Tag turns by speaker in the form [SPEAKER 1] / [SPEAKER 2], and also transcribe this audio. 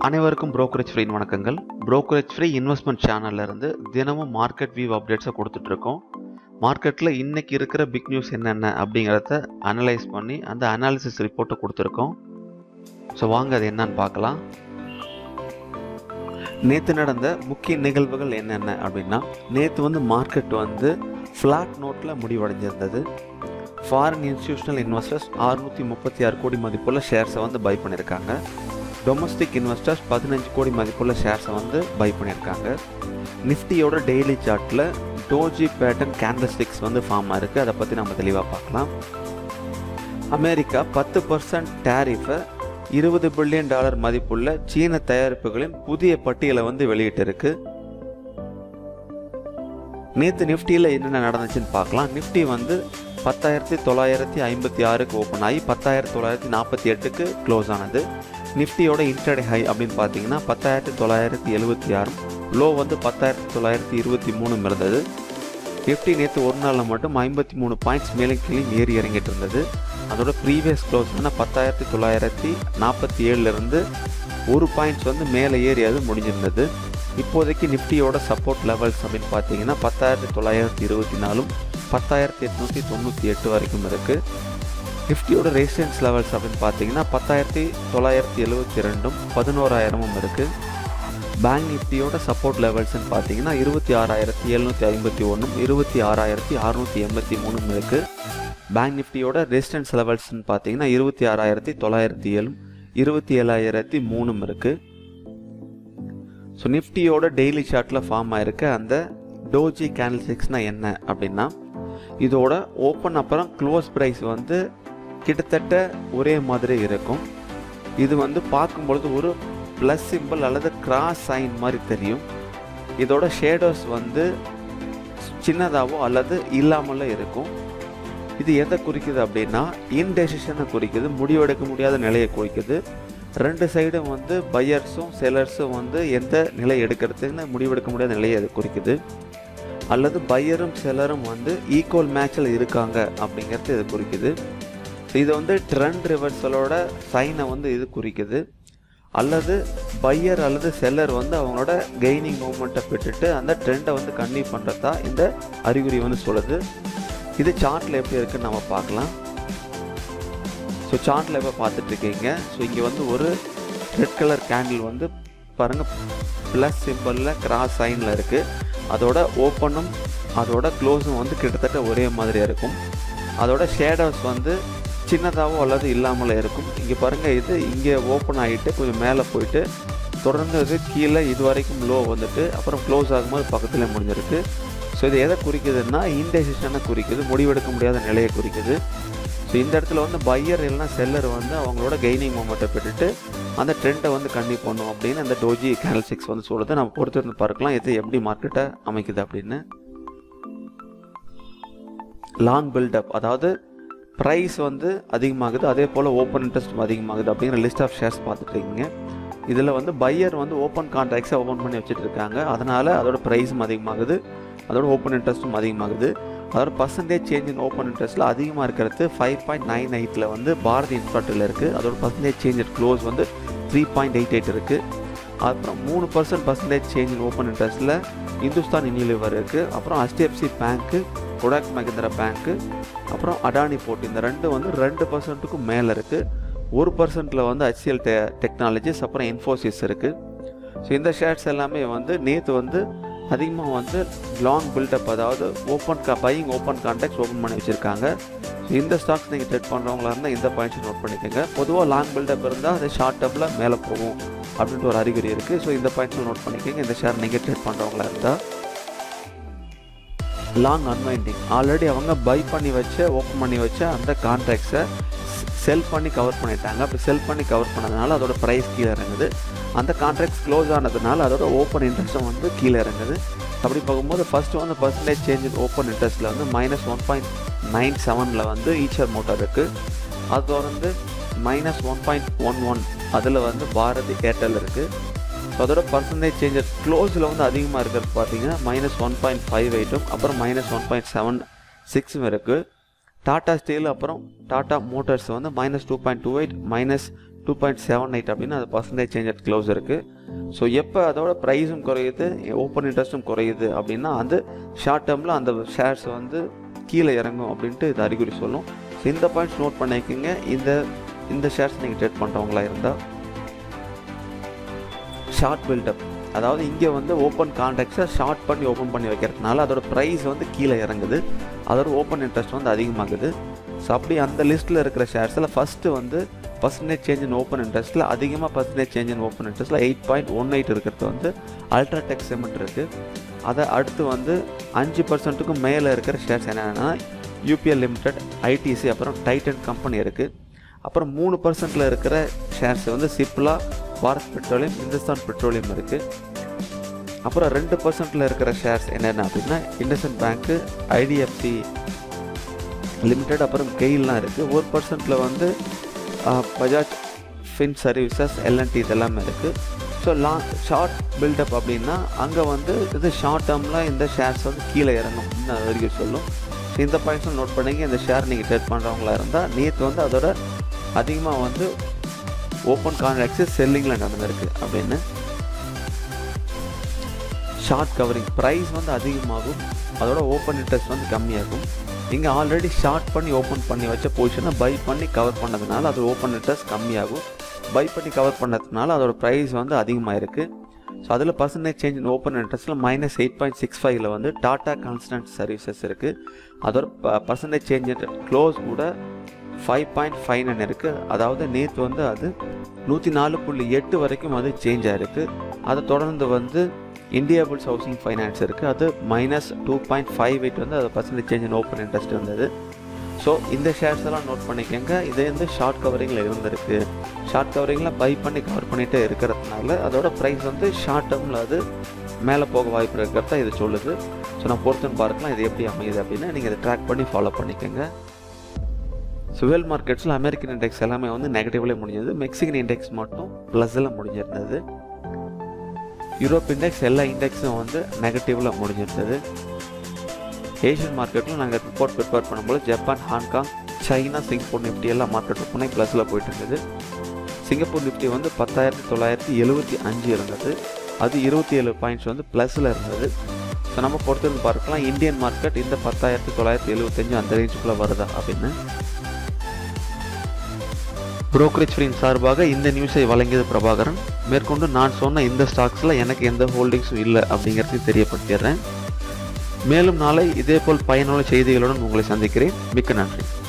[SPEAKER 1] அனைவருக்கும் brokerage free வணக்கங்கள் brokerage free investment சேனல்ல இருந்து தினமும் மார்க்கெட் வியூ அப்டேட்ஸை கொடுத்துட்டு இருக்கோம் மார்க்கெட்டில் இன்னைக்கு இருக்கிற பிக் நியூஸ் என்னென்ன அப்படிங்கிறத அனலைஸ் பண்ணி அந்த அனாலிசிஸ் ரிப்போர்ட்டை கொடுத்துருக்கோம் ஸோ வாங்க அது என்னன்னு பார்க்கலாம் நேற்று நடந்த முக்கிய நிகழ்வுகள் என்னென்ன அப்படின்னா நேற்று வந்து மார்க்கெட் வந்து ஃப்ளாட் நோட்டில் முடிவடைஞ்சிருந்தது ஃபாரின் இன்ஸ்டியூஷனல் இன்வெஸ்டர்ஸ் அறுநூற்றி முப்பத்தி ஆறு கோடி மதிப்புள்ள ஷேர்ஸை வந்து பை பண்ணியிருக்காங்க டொமஸ்டிக் இன்வெஸ்டர்ஸ் பதினஞ்சு கோடி மதிப்புள்ள ஷேர்ஸை வந்து பை பண்ணியிருக்காங்க நிஃப்டியோட டெய்லி சார்ட்டில் டோஜி பேட்டன் கேண்டல்ஸ்டிக்ஸ் வந்து ஃபார்ம் ஆயிருக்கு அதை பற்றி நம்ம தெளிவாக பார்க்கலாம் அமெரிக்கா பத்து பர்சன்ட் டேரிஃபை இருபது பில்லியன் டாலர் மதிப்புள்ள சீன தயாரிப்புகளின் புதிய பட்டியலை வந்து வெளியிட்டிருக்கு நேற்று நிஃப்டியில் என்னென்ன நடந்துச்சுன்னு பார்க்கலாம் நிஃப்டி வந்து பத்தாயிரத்தி தொள்ளாயிரத்தி ஐம்பத்தி ஆறுக்கு ஓப்பன் ஆகி பத்தாயிரத்தி தொள்ளாயிரத்தி நாற்பத்தி எட்டுக்கு க்ளோஸ் ஆனது நிஃப்டியோட இன்டர்டே ஹை அப்படின்னு பார்த்தீங்கன்னா பத்தாயிரத்தி தொள்ளாயிரத்தி எழுபத்தி ஆறு லோ வந்து பத்தாயிரத்தி தொள்ளாயிரத்தி இருபத்தி மூணு இருந்தது நிஃப்டி நேற்று ஒரு நாளில் மட்டும் ஐம்பத்தி மூணு பாயிண்ட்ஸ் மேலே கீழே ஏறி இறங்கிட்டு இருந்தது அதோட ப்ரீவியஸ் க்ளோஸ் வந்து பத்தாயிரத்தி தொள்ளாயிரத்தி நாற்பத்தி ஏழுலேருந்து ஒரு பாயிண்ட்ஸ் வந்து மேலே ஏறி அது முடிஞ்சிருந்தது இப்போதைக்கு நிஃப்டியோட சப்போர்ட் லெவல்ஸ் அப்படின்னு பார்த்தீங்கன்னா பத்தாயிரத்தி தொள்ளாயிரத்தி இருபத்தி நாலும் பத்தாயிரத்தி எட்நூற்றி தொண்ணூற்றி எட்டு வரைக்கும் இருக்குது நிஃப்டியோட ரெசிஸ்டன்ஸ் லெவல்ஸ் அப்படின்னு பார்த்தீங்கன்னா பத்தாயிரத்தி தொள்ளாயிரத்தி எழுபத்தி ரெண்டும் பதினோராயிரமும் இருக்குது பேங்க் நிஃப்டியோட சப்போர்ட் லெவல்ஸ்னு பார்த்தீங்கன்னா இருபத்தி ஆறாயிரத்தி எழுநூற்றி ஐம்பத்தி ஒன்றும் இருபத்தி ஆறாயிரத்தி அறுநூற்றி எண்பத்தி மூணும் இருக்குது பேங்க் நிஃப்டியோட ரெசிஸ்டன்ஸ் லெவல்ஸ்னு பார்த்தீங்கன்னா இருபத்தி ஆறாயிரத்தி தொள்ளாயிரத்தி ஏழும் இருபத்தி ஏழாயிரத்தி மூணும் இருக்குது ஸோ நிஃப்டியோட டெய்லி சார்ட்டில் ஃபார்ம் ஆயிருக்க அந்த டோஜி கேண்டில் சிக்ஸ்னால் என்ன அப்படின்னா இதோட ஓப்பன் அப்புறம் க்ளோஸ் ப்ரைஸ் வந்து கிட்டத்தட்ட ஒரே மாதிரி இருக்கும் இது வந்து பார்க்கும்பொழுது ஒரு ப்ளஸ் சிம்பிள் அல்லது கிராஸ் சைன் மாதிரி தெரியும் இதோட ஷேடோஸ் வந்து சின்னதாகவோ அல்லது இல்லாமலோ இருக்கும் இது எதை குறிக்குது அப்படின்னா இன்டெசிஷனை குறிக்குது முடிவெடுக்க முடியாத நிலையை குறிக்குது ரெண்டு சைடும் வந்து பையர்ஸும் செலர்ஸும் வந்து எந்த நிலை எடுக்கிறதுன்னு முடிவெடுக்க முடியாத நிலையை அது குறிக்குது அல்லது பையரும் செலரும் வந்து ஈக்குவல் மேட்சில் இருக்காங்க அப்படிங்கிறது இது குறிக்குது இது வந்து ட்ரெண்ட் ரிவர்சலோட சைனை வந்து இது குறிக்குது அல்லது பையர் அல்லது செல்லர் வந்து அவங்களோட கெய்னிங் மூமெண்ட்டை பெற்றுட்டு அந்த ட்ரெண்டை வந்து கன்னியூ பண்ணுறதா இந்த அறிகுறி வந்து சொல்லுது இது சார்ட்டில் எப்படி இருக்குன்னு நம்ம பார்க்கலாம் ஸோ சார்ட்டில் எப்போ பார்த்துட்டு இருக்கீங்க ஸோ இங்கே வந்து ஒரு ரெட் கலர் கேண்டில் வந்து பாருங்கள் ப்ளஸ் சிம்பிளில் கிராஸ் சைனில் இருக்குது அதோட ஓப்பனும் அதோட க்ளோஸும் வந்து கிட்டத்தட்ட ஒரே மாதிரியாக இருக்கும் அதோட ஷேடோஸ் வந்து சின்னதாகவோ அல்லது இல்லாமலோ இருக்கும் இங்கே பாருங்கள் இது இங்கே ஓப்பன் ஆகிட்டு கொஞ்சம் மேலே போயிட்டு தொடர்ந்து இது கீழே இது வரைக்கும் லோ வந்துட்டு அப்புறம் க்ளோஸ் ஆகும்போது பக்கத்தில் முடிஞ்சிருக்கு ஸோ இது எதை குறிக்குதுன்னா இன்டெசிஷனை குறிக்குது முடிவெடுக்க முடியாத நிலையை குறிக்குது ஸோ இந்த இடத்துல வந்து பையர் இல்லைனா செல்லர் வந்து அவங்களோட கெய்னிங் மூமெண்ட்டை பெற்றுட்டு அந்த ட்ரெண்டை வந்து கண்டினியூ பண்ணும் அப்படின்னு அந்த டோஜி கேனல் சிக்ஸ் வந்து சொல்லுது நம்ம பொறுத்திருந்து பார்க்கலாம் இது எப்படி மார்க்கெட்டை அமைக்குது அப்படின்னு லாங் பில்டப் அதாவது ப்ரைஸ் வந்து அதிகமாகுது அதே போல் ஓப்பன் இன்ட்ரெஸ்ட் அதிகமாகுது அப்படிங்கிற லிஸ்ட் ஆஃப் ஷேர்ஸ் பார்த்துட்டு இருக்கீங்க இதில் வந்து பையர் வந்து ஓப்பன் கான்ட்ராக்ட்ஸை ஓப்பன் பண்ணி வச்சுட்டு இருக்காங்க அதனால் அதோட ப்ரைஸும் அதிகமாகுது அதோட ஓப்பன் இன்ட்ரெஸ்ட்டும் அதிகமாகுது அதோட பர்சன்டேஜ் சேஞ்ச் இன் ஓப்பன் இன்ட்ரெஸ்ட்டில் அதிகமாக இருக்கிறது ஃபைவ் பாயிண்ட் நைன் எயிட்டில் வந்து பாரதி இன்ஃப்ராட்டில் இருக்குது அதோட பர்சன்டேஜ் சேஞ்ச் இன் க்ளோஸ் வந்து த்ரீ பாயிண்ட் எயிட் எயிட் இருக்குது அப்புறம் மூணு percent percentage change in open இன்ட்ரெஸ்ட்டில் இந்துஸ்தான் யூனிலிவர் இருக்குது அப்புறம் HDFC bank Kotak Mahindra bank அப்புறம் அடானி போர்ட் இந்த ரெண்டு வந்து ரெண்டு பர்சன்ட்டுக்கும் மேலே இருக்குது ஒரு பர்சன்ட்டில் வந்து ஹெச்சிஎல் டெ டெக்னாலஜிஸ் அப்புறம் இன்ஃபோசிஸ் இருக்குது ஸோ இந்த ஷேர்ஸ் எல்லாமே வந்து நேற்று வந்து அதிகமாக வந்து லாங் பில்டப் அதாவது ஓப்பன் கா பையிங் ஓப்பன் கான்டாக்ட்ஸ் ஓப்பன் பண்ணி வச்சுருக்காங்க ஸோ இந்த ஸ்டாக்ஸ் நீங்கள் ட்ரேட் பண்ணுறவங்களா இருந்தால் இந்த பாயிண்ட்ஸ் நோட் பண்ணிக்கோங்க பொதுவாக லாங் பில்டப் இருந்தால் அது ஷார்ட் டப்பில் மேலே போகும் அப்படின்ட்டு ஒரு அறிகுறி இருக்குது ஸோ இந்த பாயிண்ட்ஸும் நோட் பண்ணிக்கோங்க இந்த ஷேர் நீங்கள் ட்ரேட் பண்ணுறவங்களா இருந்தால் லாங் அன்வைண்டிங் ஆல்ரெடி அவங்க பை பண்ணி வச்ச ஓப்பன் பண்ணி வச்ச அந்த கான்ட்ராக்ட்ஸை செல் பண்ணி கவர் பண்ணிட்டாங்க அப்படி செல் பண்ணி கவர் பண்ணதுனால அதோட ப்ரைஸ் கீழே இறங்குது அந்த கான்ட்ராக்ட்ஸ் க்ளோஸ் ஆனதுனால அதோட ஓப்பன் இன்ட்ரெஸ்ட்டும் வந்து கீழே இறங்குது அப்படி பார்க்கும்போது ஃபஸ்ட்டு வந்து பர்சன்டேஜ் சேஞ்ச் இன் ஓப்பன் இன்ட்ரெஸ்ட்டில் வந்து மைனஸ் ஒன் பாயிண்ட் நைன் செவனில் வந்து ஈச்சர் மோட்டார் இருக்குது அது தொடர்ந்து minus one point one one அதில் வந்து பாரதி ஏர்டெல் இருக்குது ஸோ அதோட பர்சன்டேஜ் சேஞ்சஸ் க்ளோஸில் வந்து அதிகமாக இருக்கிறது பார்த்தீங்கன்னா மைனஸ் ஒன் பாயிண்ட் ஃபைவ் எயிட்டும் அப்புறம் மைனஸ் ஒன் பாயிண்ட் செவன் சிக்ஸும் இருக்குது டாடா ஸ்டீல் அப்புறம் டாடா மோட்டார்ஸ் வந்து minus two point two eight minus two point seven eight அப்படின்னு அது பர்சன்டேஜ் சேஞ்ச் அட் க்ளோஸ் இருக்குது ஸோ எப்போ அதோட ப்ரைஸும் குறையுது ஓப்பன் இன்ட்ரெஸ்ட்டும் குறையுது அப்படின்னா அது ஷார்ட் டேர்மில் அந்த ஷேர்ஸ் வந்து கீழே இறங்கும் அப்படின்ட்டு இது அறிகுறி சொல்லும் ஸோ இந்த பாயிண்ட்ஸ் நோட் பண்ணிக்கோங்க இந்த இந்த ஷேர்ஸ் நீங்கள் ட்ரேட் பண்ணுறவங்களா இருந்தால் ஷார்ட் பில்டப் அதாவது இங்கே வந்து ஓப்பன் கான்ட்ராக்ட்ஸை ஷார்ட் பண்ணி ஓப்பன் பண்ணி வைக்கிறதுனால அதோட ப்ரைஸ் வந்து கீழே இறங்குது அதோட ஓப்பன் இன்ட்ரெஸ்ட் வந்து அதிகமாகுது ஸோ அப்படி அந்த லிஸ்ட்டில் இருக்கிற ஷேர்ஸில் ஃபஸ்ட்டு வந்து பர்சன்டேஜ் சேஞ்ச் இன் ஓப்பன் இன்ட்ரெஸ்ட்டில் அதிகமாக பர்சன்டேஜ் சேஞ்ச் இன் ஓப்பன் இன்ட்ரெஸ்ட்டில் எயிட் பாயிண்ட் ஒன் எயிட் இருக்கிறது வந்து அல்ட்ராடெக் சிமெண்ட் இருக்குது அதை அடுத்து வந்து அஞ்சு பர்சன்ட்டுக்கும் மேலே இருக்கிற ஷேர்ஸ் என்னென்னா யூபிஎல் லிமிடெட் ஐடிசி அப்புறம் டைட்டன் கம்பெனி இருக்குது அப்புறம் மூணு பர்சன்ட்டில் இருக்கிற ஷேர்ஸ் வந்து சிப்லா பாரத் பெட்ரோலியம் இந்துஸ்தான் பெட்ரோலியம் இருக்குது அப்புறம் ரெண்டு பர்சன்ட்டில் இருக்கிற ஷேர்ஸ் என்னென்ன அப்படின்னா இண்டஸ்இண்ட் பேங்க்கு ஐடிஎஃப்சி லிமிடெட் அப்புறம் கெயில்லாம் இருக்குது ஒரு பர்சன்ட்டில் வந்து பஜாஜ் ஃபின் சர்வீசஸ் எல்என்டி இதெல்லாமே இருக்குது ஸோ லா ஷார்ட் பில்டப் அப்படின்னா அங்கே வந்து இது ஷார்ட் டேர்மில் இந்த ஷேர்ஸ் வந்து கீழே இறங்கும் அப்படின்னு வரைக்கும் சொல்லும் ஸோ இந்த பாயிண்ட்ஸும் நோட் பண்ணிங்க இந்த ஷேர் நீங்கள் ட்ரேட் பண்ணுறவங்களா இருந்தால் நேற்று வந்து அதோட அதிகமாக வந்து ஓப்பன் கான்ட்ராக்ட்ஸு செல்லிங்கில் நடந்திருக்கு அப்படின்னு ஷார்ட் கவரிங் ப்ரைஸ் வந்து அதிகமாகும் அதோட ஓப்பன் இன்ட்ரெஸ்ட் வந்து கம்மியாகும் இங்கே ஆல்ரெடி ஷார்ட் பண்ணி ஓப்பன் பண்ணி வச்ச பொசிஷனை பை பண்ணி கவர் பண்ணதுனால அது ஓப்பன் இன்ட்ரெஸ்ட் கம்மியாகும் பை பண்ணி கவர் பண்ணதுனால அதோட ப்ரைஸ் வந்து அதிகமாக இருக்குது ஸோ அதில் பர்சன்டேஜ் சேஞ்ச் இன் ஓப்பன் இன்ட்ரெஸ்ட்டில் மைனஸ் எயிட் பாயிண்ட் சிக்ஸ் ஃபைவ்ல வந்து டாடா கான்ஸ்டன்ட் சர்வீசஸ் இருக்குது அதோட பர்சன்டேஜ் சேஞ்ச் இன் க்ளோஸ் கூட ஃபைவ் பாயிண்ட் ஃபைவ் நைன் இருக்குது அதாவது நேற்று வந்து அது நூற்றி நாலு புள்ளி எட்டு வரைக்கும் அது சேஞ்ச் ஆகிருக்கு அதை தொடர்ந்து வந்து இந்தியா புல்ஸ் ஹவுசிங் ஃபைனான்ஸ் இருக்குது அது minus two point five eight வந்து அது percentage change in open interest இருந்தது ஸோ இந்த ஷேர்ஸ் எல்லாம் நோட் பண்ணிக்கோங்க இது வந்து ஷார்ட் கவரிங்கில் இருந்திருக்கு ஷார்ட் கவரிங்கில் பை பண்ணி கவர் பண்ணிகிட்டே இருக்கிறதுனால அதோட ப்ரைஸ் வந்து ஷார்ட் டேர்மில் அது மேலே போக வாய்ப்பு இருக்கிறதா இது சொல்லுது ஸோ நான் பொறுத்துன்னு பார்க்கலாம் இது எப்படி அமையுது அப்படின்னு நீங்கள் இதை ட்ராக் பண்ணி ஃபாலோ பண்ணிக்கோங்க சுவெல் மார்க்கெட்ஸில் அமெரிக்கன் இண்டெக்ஸ் எல்லாமே வந்து நெகட்டிவ்ல முடிஞ்சது மெக்சிகன் இண்டெக்ஸ் மட்டும் ப்ளஸில் முடிஞ்சிருந்தது யூரோப் இண்டெக்ஸ் எல்லா இண்டெக்ஸும் வந்து நெகட்டிவில் முடிஞ்சிருந்தது ஏஷியன் மார்க்கெட்டில் நாங்கள் ரிப்போர்ட் ப்ரிப்பேர் பண்ணும்போது Japan Hong Kong China Singapore Nifty எல்லாம் மார்க்கெட் ஓப்பனை ப்ளஸில் போயிட்டு இருந்தது சிங்கப்பூர் நிஃப்டி வந்து பத்தாயிரத்தி தொள்ளாயிரத்தி எழுபத்தி அஞ்சு இருந்தது அது இருபத்தி ஏழு பாயிண்ட்ஸ் வந்து ப்ளஸில் இருந்தது ஸோ நம்ம பொறுத்திருந்து பார்க்கலாம் இந்தியன் மார்க்கெட் இந்த பத்தாயிரத்தி தொள்ளாயிரத்தி எழுபத்தஞ்சு அந்த ரேஞ்சுக்குள்ளே வருதா அப்படின்னு புரோக்கரேஜ் ஃப்ரீன் சார்பாக இந்த நியூஸை வழங்கியது பிரபாகரன் மேற்கொண்டு நான் சொன்ன இந்த ஸ்டாக்ஸில் எனக்கு எந்த ஹோல்டிங்ஸும் இல்லை அப்படிங்கிறதையும் தெரியப்படுத்திடுறேன் மேலும் நாளை இதேபோல் பயனுள்ள செய்திகளுடன் உங்களை சந்திக்கிறேன் மிக்க நன்றி